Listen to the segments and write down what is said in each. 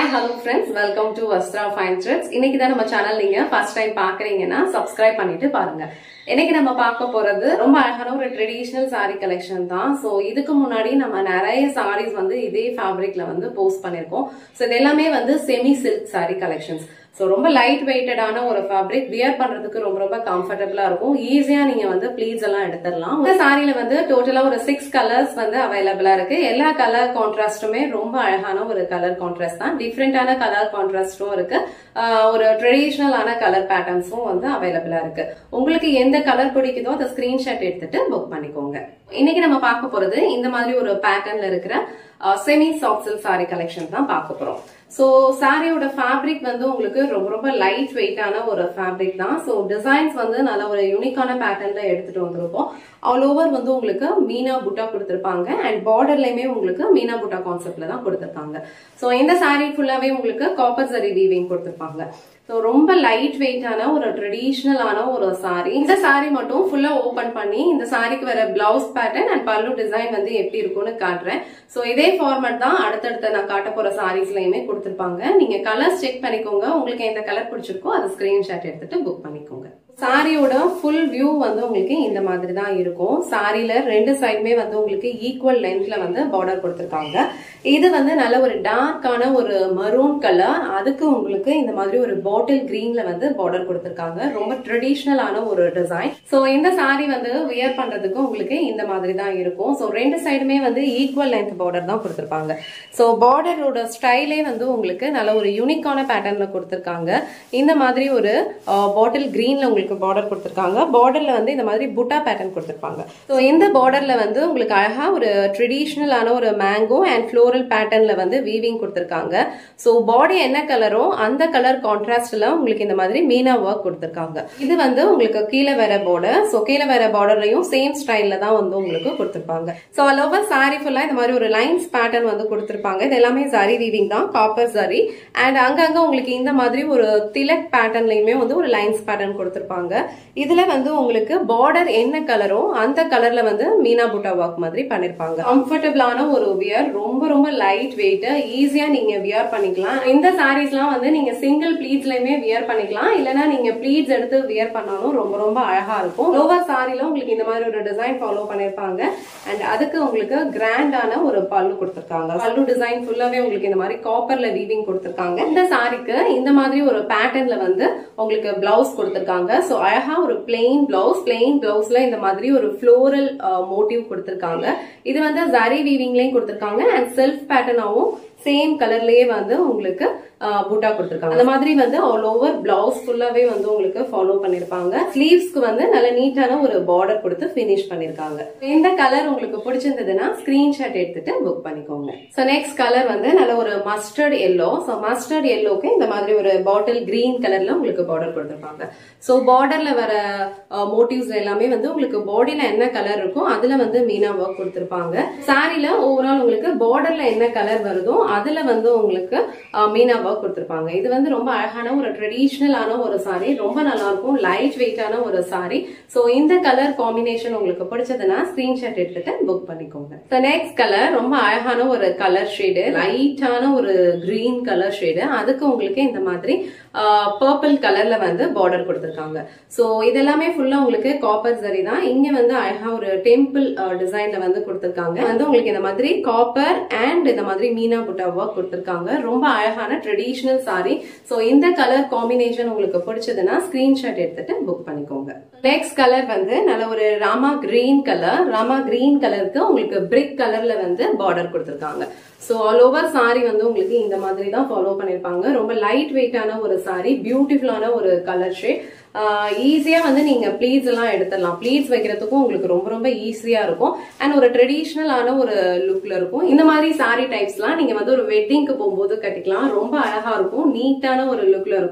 hi hello friends welcome to Vastra fine threads இன்னைக்கு தான் நம்ம சேனல் நீங்க ஃபர்ஸ்ட் டைம் பாக்குறீங்கன்னா சப்ஸ்கிரைப் பண்ணிட்டு பாருங்க இன்னைக்கு நம்ம பார்க்க போறது ரொம்ப அழகான ஒரு ட்ரெடிஷ்னல் saree கலெக்ஷன் தான் ஸோ இதுக்கு முன்னாடி நம்ம நிறைய sarees வந்து இதே ஃபேப்ரிக்ல வந்து போஸ்ட் பண்ணிருக்கோம் ஸோ இது எல்லாமே வந்து semi silk saree collections so ரொம்ப லைட் வெயிட்டடான ஒரு ஃபேப்ரிக் வியர் பண்றதுக்கு ரொம்ப ரொம்ப கம்ஃபர்டபுளா இருக்கும் ஈஸியா நீங்க வந்து ப்ளீட்ஸ் எல்லாம் எடுத்துடலாம் இந்த சாரியில வந்து டோட்டலா ஒரு சிக்ஸ் கலர்ஸ் வந்து அவைலபிளா இருக்கு எல்லா கலர் கான்ட்ராஸ்டுமே ரொம்ப அழகான ஒரு கலர் கான்ட்ராஸ்ட் தான் டிஃப்ரெண்டான கலர் கான்ட்ராஸ்டும் இருக்கு ஆஹ் ஒரு ட்ரெடிஷ்னலான கலர் பேட்டர்ன்ஸும் வந்து அவைலபிளா இருக்கு உங்களுக்கு எந்த கலர் பிடிக்குதோ அதை ஸ்கிரீன்ஷாட் எடுத்துட்டு புக் பண்ணிக்கோங்க இன்னைக்கு நம்ம பார்க்க போறது இந்த மாதிரி ஒரு பேட்டர்ன்ல இருக்கிற semi soft silk saree collection தான் பார்க்க போறோம் ஸோ சாரியோட ஃபேப்ரிக் வந்து உங்களுக்கு ரொம்ப ரொம்ப லைட் வெயிட்டான ஒரு ஃபேப்ரிக் தான் ஸோ டிசைன்ஸ் வந்து நல்ல ஒரு யூனிக்கான பேட்டர்ன்ல எடுத்துட்டு வந்திருப்போம் ஆல் ஓவர் வந்து உங்களுக்கு மீனா புட்டா கொடுத்துருப்பாங்க அண்ட் பார்டர்லயுமே உங்களுக்கு மீனா புட்டா கான்செப்ட்ல தான் கொடுத்துருக்காங்க ஸோ இந்த சாரி ஃபுல்லாவே உங்களுக்கு காப்பர் சரி வீவிங் கொடுத்துருப்பாங்க ஸோ ரொம்ப லைட் வெயிட்டான ஒரு ட்ரெடிஷ்னலான ஒரு சாரி இந்த சாரி மட்டும் ஃபுல்லா ஓபன் பண்ணி இந்த சாரிக்கு வர blouse pattern and pallu design வந்து எப்படி இருக்கும்னு காட்டுறேன் ஸோ இதே ஃபார்மேட் தான் அடுத்தடுத்த நான் காட்ட போற சாரீஸ்லயுமே கொடுத்துருப்பாங்க நீங்க கலர்ஸ் செக் பண்ணிக்கோங்க உங்களுக்கு எந்த கலர் பிடிச்சிருக்கோ அதை ஸ்கிரீன்ஷாட் எடுத்துட்டு புக் பண்ணிக்கோங்க சாரியோட ஃபுல் வியூ வந்து உங்களுக்கு இந்த மாதிரி தான் இருக்கும் சாரியில ரெண்டு சைடுமே வந்து உங்களுக்கு ஈக்குவல் லென்த்ல வந்து பார்டர் கொடுத்துருக்காங்க இது வந்து நல்ல ஒரு டார்க்கான ஒரு மரூன் கலர் அதுக்கு உங்களுக்கு இந்த மாதிரி ஒரு பாட்டில் கிரீன்ல வந்து பார்டர் கொடுத்துருக்காங்க ரொம்ப ட்ரெடிஷ்னலான ஒரு டிசைன் ஸோ இந்த சாரி வந்து வியர் பண்றதுக்கு உங்களுக்கு இந்த மாதிரி தான் இருக்கும் ஸோ ரெண்டு சைடுமே வந்து ஈக்குவல் லென்த் பார்டர் தான் கொடுத்துருப்பாங்க ஸோ பார்டரோட ஸ்டைலே வந்து உங்களுக்கு நல்ல ஒரு யூனிக்கான பேட்டர்ன்ல கொடுத்துருக்காங்க இந்த மாதிரி ஒரு பாட்டில் கிரீன்ல உங்களுக்கு பார்டர் கொடுத்துருக்காங்க பார்டர்ல வந்து இந்த மாதிரி புட்டா பேட்டர்ன் கொடுத்துருப்பாங்க ஸோ இந்த பார்டர்ல வந்து உங்களுக்கு அழகா ஒரு ட்ரெடிஷ்னலான ஒரு மேங்கோ அண்ட் ஃப்ளோரல் பேட்டர்ன்ல வந்து வீவிங் கொடுத்துருக்காங்க ஸோ பாடி என்ன கலரோ அந்த கலர் கான்ட்ராஸ்ட்ல உங்களுக்கு இந்த மாதிரி மீனா ஒர்க் கொடுத்துருக்காங்க இது வந்து உங்களுக்கு கீழே வேற பார்டர் ஸோ கீழே வேற பார்டர்லயும் சேம் ஸ்டைல்ல தான் வந்து உங்களுக்கு கொடுத்துருப்பாங்க ஸோ அளவு சாரி ஃபுல்லா இந்த மாதிரி ஒரு லைன்ஸ் பேட்டர்ன் வந்து கொடுத்துருப்பாங்க இது எல்லாமே சரி வீவிங் தான் காப்பர் சரி அண்ட் அங்கங்க உங்களுக்கு இந்த மாதிரி ஒரு திலக் பேட்டர்ன்லயுமே வந்து ஒரு லைன்ஸ் பேட்டர்ன் கொடுத்துருப்பாங்க இதுல வந்து உங்களுக்கு பார்டர் என்ன கலரோ அந்த கலர்ல வந்து மீனா புட்டா ஒர்க் மாதிரி பண்ணிருப்பாங்க கம்ஃபர்டபுளான ஒரு வியர் ரொம்ப ரொம்ப லைட் வெயிட் ஈஸியா நீங்க வியர் பண்ணிக்கலாம் இந்த சாரீஸ்லாம் வந்து நீங்க சிங்கிள் ப்ளீட்ஸ்லயுமே வியர் பண்ணிக்கலாம் இல்லனா நீங்க ப்ளீட்ஸ் எடுத்து வியர் பண்ணாலும் ரொம்ப ரொம்ப அழகா இருக்கும் லோவர் சாரில உங்களுக்கு இந்த மாதிரி ஒரு டிசைன் ஃபாலோ பண்ணிருப்பாங்க அண்ட் அதுக்கு உங்களுக்கு கிராண்டான ஒரு பல்லு கொடுத்துருக்காங்க பல்லு டிசைன் ஃபுல்லாவே உங்களுக்கு இந்த மாதிரி காப்பர்ல வீவிங் கொடுத்துருக்காங்க இந்த சாரிக்கு இந்த மாதிரி ஒரு பேட்டர்ன்ல வந்து உங்களுக்கு பிளவுஸ் கொடுத்துருக்காங்க ஸோ அழகா ஒரு பிளெயின் பிளவுஸ் பிளெயின் பிளவுஸ்ல இந்த மாதிரி ஒரு ஃப்ளோரல் மோட்டிவ் கொடுத்துருக்காங்க இது வந்து ஜரி வீவிங்லயும் கொடுத்துருக்காங்க அண்ட் செல்ஃப் பேட்டர்னாவும் சேம் கலர்லயே வந்து உங்களுக்கு பூட்டா கொடுத்துருக்காங்க அந்த மாதிரி வந்து ஆல் ஓவர் பிளவுஸ் ஃபுல்லாவே வந்து உங்களுக்கு ஃபாலோ பண்ணிருப்பாங்க ஸ்லீவ்ஸ்க்கு வந்து நல்ல நீட்டான ஒரு பார்டர் கொடுத்து பினிஷ் பண்ணிருக்காங்க இந்த கலர் உங்களுக்கு பிடிச்சிருந்ததுன்னா ஸ்கிரீன்ஷாட் எடுத்துட்டு புக் பண்ணிக்கோங்க ஸோ நெக்ஸ்ட் கலர் வந்து நல்ல ஒரு மஸ்டர்ட் எல்லோ ஸோ மஸ்டர்ட் எல்லோக்கு இந்த மாதிரி ஒரு பாட்டில் கிரீன் கலர்ல உங்களுக்கு பார்டர் கொடுத்துருப்பாங்க ஸோ பார்டர்ல வர மோட்டிவ்ஸ் எல்லாமே வந்து உங்களுக்கு பாடியில என்ன கலர் இருக்கோ அதுல வந்து மீனா ஒர்க் கொடுத்துருப்பாங்க சாரில ஓவரால் உங்களுக்கு பார்டர்ல என்ன கலர் வருதோ அதுல வந்து உங்களுக்கு மீனா ஒர்க் கொடுத்துருப்பாங்க இது வந்து ரொம்ப அழகான ஒரு ட்ரெடிஷ்னலான ஒரு சாரி ரொம்ப நல்லா இருக்கும் லைட் வெயிட்டான ஒரு சாரி ஸோ இந்த கலர் காம்பினேஷன் உங்களுக்கு பிடிச்சதுன்னா ஸ்கிரீன்ஷாட் எடுத்துட்டு புக் பண்ணிக்கோங்க ஸோ நெக்ஸ்ட் கலர் ரொம்ப அழகான ஒரு கலர் ஷேடு லைட்டான ஒரு கிரீன் கலர் ஷேடு அதுக்கு உங்களுக்கு இந்த மாதிரி பர்பிள் கலர்ல வந்து பார்டர் கொடுத்துருக்காங்க ஸோ இதெல்லாமே ஃபுல்லா உங்களுக்கு காப்பர் சரி தான் இங்க வந்து அழகா ஒரு டெம்பிள் டிசைன்ல வந்து கொடுத்துருக்காங்க வந்து உங்களுக்கு இந்த மாதிரி காப்பர் அண்ட் இந்த மாதிரி மீனா புட்டா ஒர்க் கொடுத்துருக்காங்க ரொம்ப அழகான ட்ரெடிஷ்னல் சாரி ஸோ இந்த கலர் காம்பினேஷன் உங்களுக்கு பிடிச்சதுன்னா ஸ்கிரீன்ஷாட் எடுத்துட்டு புக் பண்ணிக்கோங்க நெக்ஸ்ட் கலர் வந்து நல்ல ஒரு Rama green colour Rama green கலருக்கு உங்களுக்கு பிரிக் கலர்ல வந்து பார்டர் கொடுத்துருக்காங்க ஸோ ஆல் ஓவர் சாரி வந்து உங்களுக்கு இந்த மாதிரி தான் ஃபாலோ பண்ணிருப்பாங்க ரொம்ப லைட் வெயிட்டான ஒரு சாரி பியூட்டிஃபுல்லான ஒரு கலர் ஷேட் ஈஸியா வந்து நீங்க ப்ளீட்ஸ் எல்லாம் எடுத்துடலாம் ப்ளீட்ஸ் வைக்கிறதுக்கும் உங்களுக்கு ரொம்ப ரொம்ப ஈஸியா இருக்கும் அண்ட் ஒரு ட்ரெடிஷ்னலான ஒரு லுக்ல இருக்கும் இந்த மாதிரி சாரி டைப்ஸ்லாம் நீங்க வந்து ஒரு வெட்டிங்க்கு போகும்போது கட்டிக்கலாம் ரொம்ப அழகா இருக்கும் நீட்டான ஒரு லுக்ல இருக்கும்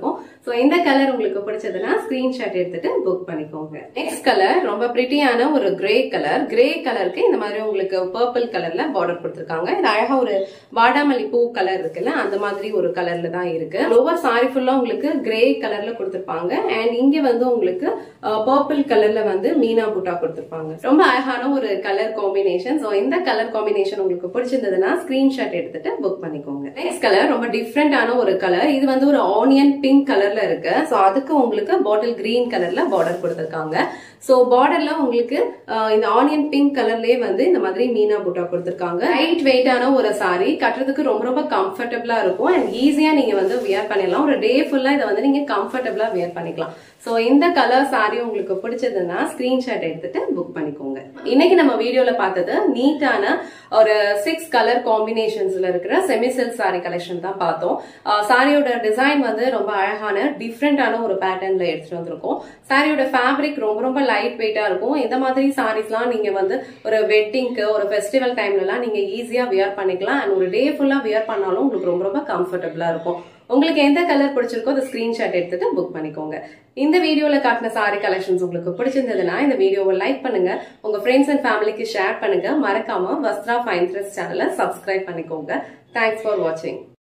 சோ இந்த கலர் உங்களுக்கு பிடிச்சதுன்னா ஸ்கிரீன்ஷாட் எடுத்துட்டு புக் பண்ணிக்கோங்க நெக்ஸ்ட் கலர் ரொம்ப பிரிட்டியான ஒரு கிரே கலர் கிரே கலருக்கு இந்த மாதிரி உங்களுக்கு பர்பிள் கலர்ல பார்டர் கொடுத்திருக்காங்க இது அழகா ஒரு வாடாமல்லி பூ கலர் இருக்குல்ல அந்த மாதிரி ஒரு கலர்ல தான் இருக்கு ஓவர் சாரி ஃபுல்லா உங்களுக்கு கிரே கலர்ல கொடுத்திருப்பாங்க அண்ட் இங்க வந்து உங்களுக்கு பர்பிள் கலர்ல வந்து மீனா பூட்டா கொடுத்திருப்பாங்க ரொம்ப அழகான ஒரு கலர் காம்பினேஷன் ஸோ இந்த கலர் காம்பினேஷன் உங்களுக்கு பிடிச்சிருந்ததுன்னா ஸ்கிரீன்ஷாட் எடுத்துட்டு புக் பண்ணிக்கோங்க நெக்ஸ்ட் கலர் ரொம்ப டிஃப்ரெண்டான ஒரு கலர் இது வந்து ஒரு ஆனியன் பிங்க் கலர்ல இருக்கு ஸோ அதுக்கு உங்களுக்கு பாட்டில் கிரீன் கலர்ல பார்டர் கொடுத்திருக்காங்க ஸோ பார்டர்ல உங்களுக்கு அஹ், இந்த ஆனியன் பிங்க் கலர்லயே வந்து இந்த மாதிரி மீனா பூட்டா கொடுத்திருக்காங்க லைட் வெயிட்டான ஒரு சாரி கட்டுறதுக்கு ரொம்ப ரொம்ப கம்ஃபர்டபுளா இருக்கும் அண்ட் ஈஸியா நீங்க வந்து வியர் பண்ணிடலாம் ஒரு டே ஃபுல்லா இதை வந்து நீங்க கம்ஃபர்டபுளா வியர் பண்ணிக்கலாம் ஸோ இந்த கலர் சாரி உங்களுக்கு பிடிச்சதுன்னா ஸ்கிரீன்ஷாட் எடுத்துட்டு புக் பண்ணிக்கோங்க இன்னைக்கு நம்ம வீடியோல பார்த்தது நீட்டான ஒரு சிக்ஸ் கலர் காம்பினேஷன்ஸ்ல இருக்கிற செமி சில்க் சாரி கலெக்ஷன் தான் பார்த்தோம் சாரியோட டிசைன் வந்து ரொம்ப அழகான டிஃப்ரெண்டான ஒரு பேட்டர்ன்ல எடுத்துட்டு வந்திருக்கோம் சாரியோட ஃபேப்ரிக் ரொம்ப ரொம்ப லைட் வெயிட்டா இருக்கும் இந்த மாதிரி சாரீஸ்லாம் நீங்க வந்து ஒரு வெட்டிங்க்கு ஒரு ஃபெஸ்டிவல் டைம்லலாம் நீங்க ஈஸியா வியர் பண்ணிக்கலாம் அண்ட் ஒரு டே ஃபுல்லா வியர் பண்ணாலும் உங்களுக்கு ரொம்ப ரொம்ப கம்ஃபர்டபுளா இருக்கும் உங்களுக்கு எந்த கலர் பிடிச்சிருக்கோ அதை ஸ்கிரீன்ஷாட் எடுத்துட்டு புக் பண்ணிக்கோங்க இந்த வீடியோல காட்டின சாரி கலெக்ஷன்ஸ் உங்களுக்கு பிடிச்சிருந்ததுன்னா இந்த வீடியோவை லைக் பண்ணுங்க உங்க ஃப்ரெண்ட்ஸ் அண்ட் ஃபேமிலிக்கு ஷேர் பண்ணுங்க மறக்காம வஸ்த்ரா ஃபைன் த்ரெஸ் சேனலை சப்ஸ்கிரைப் பண்ணிக்கோங்க தேங்க்ஸ் ஃபார் வாட்சிங்